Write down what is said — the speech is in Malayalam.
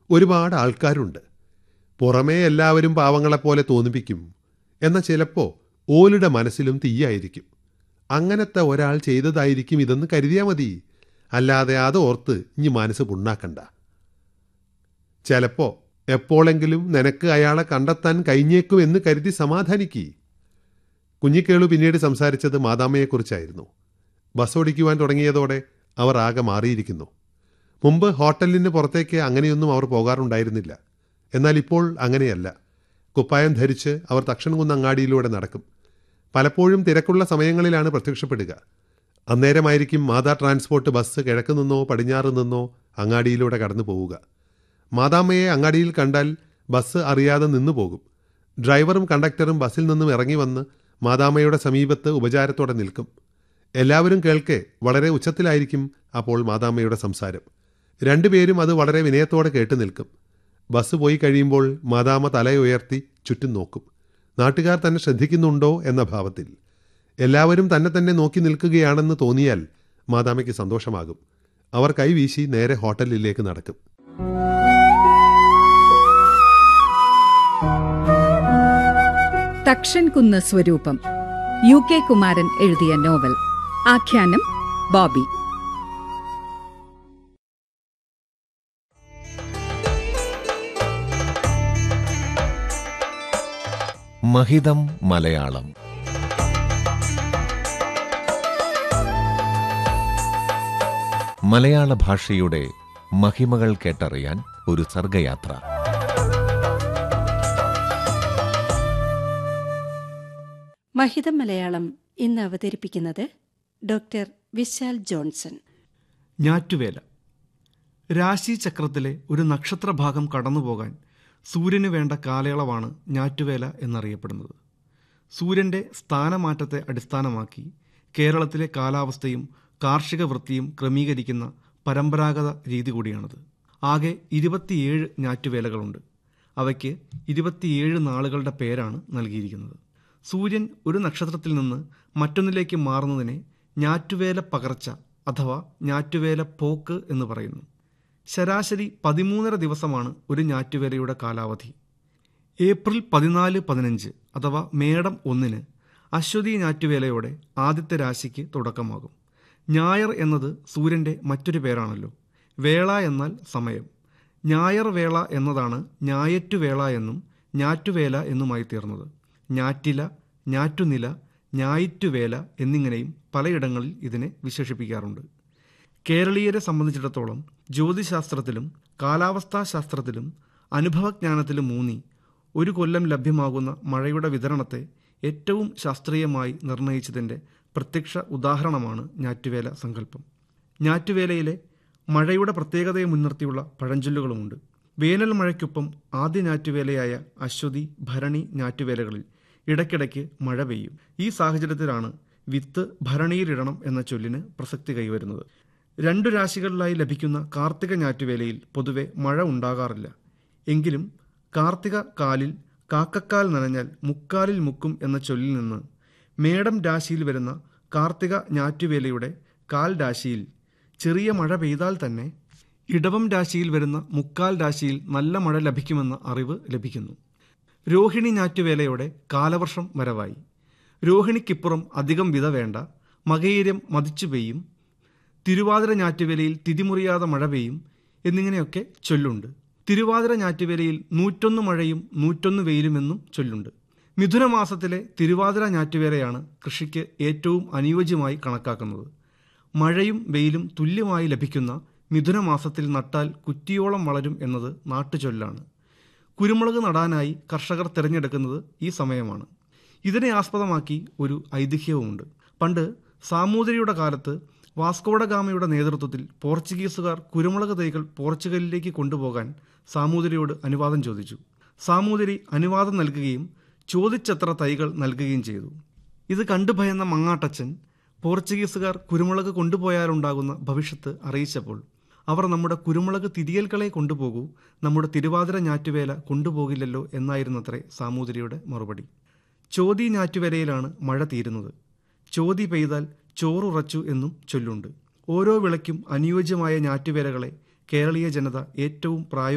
ഒരുപാട് ആൾക്കാരുണ്ട് പുറമേ എല്ലാവരും പാവങ്ങളെപ്പോലെ തോന്നിപ്പിക്കും എന്നാൽ ചിലപ്പോൾ ഓലുടെ മനസ്സിലും തീയായിരിക്കും അങ്ങനത്തെ ഒരാൾ ചെയ്തതായിരിക്കും ഇതെന്ന് കരുതിയാൽ മതി അല്ലാതെ അത് ഓർത്ത് ഇനി മനസ്സ് പുണ്ണാക്കണ്ട ചിലപ്പോൾ എപ്പോഴെങ്കിലും നിനക്ക് അയാളെ കണ്ടെത്താൻ കഴിഞ്ഞേക്കും എന്ന് കരുതി സമാധാനിക്കി കുഞ്ഞിക്കേളു പിന്നീട് സംസാരിച്ചത് മാതാമ്മയെക്കുറിച്ചായിരുന്നു ബസ് ഓടിക്കുവാൻ തുടങ്ങിയതോടെ അവർ ആകെ മാറിയിരിക്കുന്നു മുമ്പ് ഹോട്ടലിന് പുറത്തേക്ക് അങ്ങനെയൊന്നും അവർ പോകാറുണ്ടായിരുന്നില്ല എന്നാൽ ഇപ്പോൾ അങ്ങനെയല്ല കുപ്പായം ധരിച്ച് അവർ തക്ഷൻകുന്ന് അങ്ങാടിയിലൂടെ നടക്കും പലപ്പോഴും തിരക്കുള്ള സമയങ്ങളിലാണ് പ്രത്യക്ഷപ്പെടുക അന്നേരമായിരിക്കും മാതാ ട്രാൻസ്പോർട്ട് ബസ് കിഴക്ക് നിന്നോ പടിഞ്ഞാറ് നിന്നോ അങ്ങാടിയിലൂടെ കടന്നു പോവുക മാതാമ്മയെ അങ്ങാടിയിൽ കണ്ടാൽ ബസ് അറിയാതെ നിന്നു പോകും ഡ്രൈവറും കണ്ടക്ടറും ബസ്സിൽ നിന്നും ഇറങ്ങി വന്ന് മാതാമ്മയുടെ സമീപത്ത് ഉപചാരത്തോടെ നിൽക്കും എല്ലാവരും കേൾക്കെ വളരെ ഉച്ചത്തിലായിരിക്കും അപ്പോൾ മാതാമ്മയുടെ സംസാരം രണ്ടുപേരും അത് വളരെ വിനയത്തോടെ കേട്ടു നിൽക്കും ബസ് പോയി കഴിയുമ്പോൾ മാതാമ്മ തലയുയർത്തി ചുറ്റും നോക്കും നാട്ടുകാർ തന്നെ ശ്രദ്ധിക്കുന്നുണ്ടോ എന്ന ഭാവത്തിൽ എല്ലാവരും തന്നെ തന്നെ നോക്കി നിൽക്കുകയാണെന്ന് തോന്നിയാൽ മാതാമ്മയ്ക്ക് സന്തോഷമാകും അവർ കൈവീശി നേരെ ഹോട്ടലിലേക്ക് നടക്കും തക്ഷൻകുന്ന് സ്വരൂപം യു കെ കുമാരൻ എഴുതിയ നോവൽ ആഖ്യാനം ബോബി മഹിതം മലയാളം മലയാള ഭാഷയുടെ മഹിമകൾ കേട്ടറിയാൻ ഒരു സർഗയാത്ര മഹിതം മലയാളം ഇന്ന് അവതരിപ്പിക്കുന്നത് ഡോക്ടർ വിശാൽ ജോൺസൺ ഞാറ്റുവേല രാശിചക്രത്തിലെ ഒരു നക്ഷത്രഭാഗം കടന്നുപോകാൻ സൂര്യന് വേണ്ട കാലയളവാണ് ഞാറ്റുവേല എന്നറിയപ്പെടുന്നത് സൂര്യന്റെ സ്ഥാനമാറ്റത്തെ അടിസ്ഥാനമാക്കി കേരളത്തിലെ കാലാവസ്ഥയും കാർഷിക വൃത്തിയും ക്രമീകരിക്കുന്ന പരമ്പരാഗത രീതി കൂടിയാണത് ആകെ ഇരുപത്തിയേഴ് ഞാറ്റുവേലകളുണ്ട് അവയ്ക്ക് ഇരുപത്തിയേഴ് നാളുകളുടെ പേരാണ് നൽകിയിരിക്കുന്നത് സൂര്യൻ ഒരു നക്ഷത്രത്തിൽ നിന്ന് മറ്റൊന്നിലേക്ക് മാറുന്നതിനെ ഞാറ്റുവേല പകർച്ച അഥവാ ഞാറ്റുവേല പോക്ക് എന്ന് പറയുന്നു ശരാശരി പതിമൂന്നര ദിവസമാണ് ഒരു ഞാറ്റുവേലയുടെ കാലാവധി ഏപ്രിൽ പതിനാല് പതിനഞ്ച് അഥവാ മേടം ഒന്നിന് അശ്വതി ഞാറ്റുവേലയോടെ ആദ്യത്തെ രാശിക്ക് തുടക്കമാകും ഞായർ എന്നത് സൂര്യൻ്റെ മറ്റൊരു പേരാണല്ലോ വേള എന്നാൽ സമയം ഞായർ വേള എന്നതാണ് ഞായറ്റുവേള എന്നും ഞാറ്റുവേല എന്നുമായി തീർന്നത് ഞാറ്റില ഞാറ്റുനില ഞായിറ്റുവേല എന്നിങ്ങനെയും പലയിടങ്ങളിൽ ഇതിനെ വിശേഷിപ്പിക്കാറുണ്ട് കേരളീയരെ സംബന്ധിച്ചിടത്തോളം ജ്യോതിശാസ്ത്രത്തിലും കാലാവസ്ഥാശാസ്ത്രത്തിലും അനുഭവജ്ഞാനത്തിലും ഊന്നി ഒരു കൊല്ലം ലഭ്യമാകുന്ന മഴയുടെ വിതരണത്തെ ഏറ്റവും ശാസ്ത്രീയമായി നിർണയിച്ചതിൻ്റെ പ്രത്യക്ഷ ഉദാഹരണമാണ് ഞാറ്റുവേല സങ്കല്പം ഞാറ്റുവേലയിലെ മഴയുടെ പ്രത്യേകതയെ മുൻനിർത്തിയുള്ള പഴഞ്ചൊല്ലുകളുമുണ്ട് വേനൽ മഴയ്ക്കൊപ്പം ആദ്യ ഞാറ്റുവേലയായ അശ്വതി ഭരണി ഞാറ്റുവേലകളിൽ ഇടയ്ക്കിടയ്ക്ക് മഴ പെയ്യും ഈ സാഹചര്യത്തിലാണ് വിത്ത് ഭരണിയിലിടണം എന്ന ചൊല്ലിന് പ്രസക്തി കൈവരുന്നത് രണ്ടു രാശികളിലായി ലഭിക്കുന്ന കാർത്തിക ഞാറ്റുവേലയിൽ പൊതുവെ മഴ ഉണ്ടാകാറില്ല എങ്കിലും കാർത്തിക കാലിൽ കാക്കക്കാൽ നനഞ്ഞാൽ മുക്കാലിൽ മുക്കും എന്ന ചൊല്ലിൽ നിന്ന് മേടം രാശിയിൽ വരുന്ന കാർത്തിക ഞാറ്റുവേലയുടെ കാൽ രാശിയിൽ ചെറിയ മഴ പെയ്താൽ തന്നെ ഇടവം രാശിയിൽ വരുന്ന മുക്കാൽ രാശിയിൽ നല്ല മഴ ലഭിക്കുമെന്ന അറിവ് ലഭിക്കുന്നു രോഹിണി ഞാറ്റുവേലയോടെ കാലവർഷം വരവായി രോഹിണിക്കിപ്പുറം അധികം വിത വേണ്ട മകയിരം മതിച്ചു പെയ്യും തിരുവാതിര ഞാറ്റുവേലയിൽ തിരിമുറിയാതെ മഴ പെയ്യും എന്നിങ്ങനെയൊക്കെ ചൊല്ലുണ്ട് തിരുവാതിര ഞാറ്റുവേലയിൽ നൂറ്റൊന്ന് മഴയും നൂറ്റൊന്ന് വെയിലുമെന്നും ചൊല്ലുണ്ട് മിഥുനമാസത്തിലെ തിരുവാതിര ഞാറ്റുവേലയാണ് കൃഷിക്ക് ഏറ്റവും അനുയോജ്യമായി കണക്കാക്കുന്നത് മഴയും വെയിലും തുല്യമായി ലഭിക്കുന്ന മിഥുനമാസത്തിൽ നട്ടാൽ കുറ്റിയോളം വളരും എന്നത് നാട്ടുചൊല്ലാണ് കുരുമുളക് നടാനായി കർഷകർ തിരഞ്ഞെടുക്കുന്നത് ഈ സമയമാണ് ഇതിനെ ആസ്പദമാക്കി ഒരു ഐതിഹ്യവുമുണ്ട് പണ്ട് സാമൂതിരിയുടെ കാലത്ത് വാസ്കോഡഗാമയുടെ നേതൃത്വത്തിൽ പോർച്ചുഗീസുകാർ കുരുമുളക് തൈകൾ പോർച്ചുഗലിലേക്ക് കൊണ്ടുപോകാൻ സാമൂതിരിയോട് അനുവാദം ചോദിച്ചു സാമൂതിരി അനുവാദം നൽകുകയും ചോദിച്ചത്ര തൈകൾ നൽകുകയും ചെയ്തു ഇത് കണ്ടു ഭയന്ന മങ്ങാട്ടച്ചൻ പോർച്ചുഗീസുകാർ കുരുമുളക് കൊണ്ടുപോയാലുണ്ടാകുന്ന ഭവിഷ്യത്ത് അറിയിച്ചപ്പോൾ അവർ നമ്മുടെ കുരുമുളക് തിരിയൽകളെ കൊണ്ടുപോകൂ നമ്മുടെ തിരുവാതിര ഞാറ്റുവേല കൊണ്ടുപോകില്ലല്ലോ എന്നായിരുന്നത്രേ സാമൂതിരിയുടെ മറുപടി ചോതി ഞാറ്റുവേലയിലാണ് മഴ തീരുന്നത് ചോതി പെയ്താൽ ചോറുറച്ചു എന്നും ചൊല്ലുണ്ട് ഓരോ വിളയ്ക്കും അനുയോജ്യമായ ഞാറ്റുവേലകളെ കേരളീയ ജനത ഏറ്റവും പ്രായ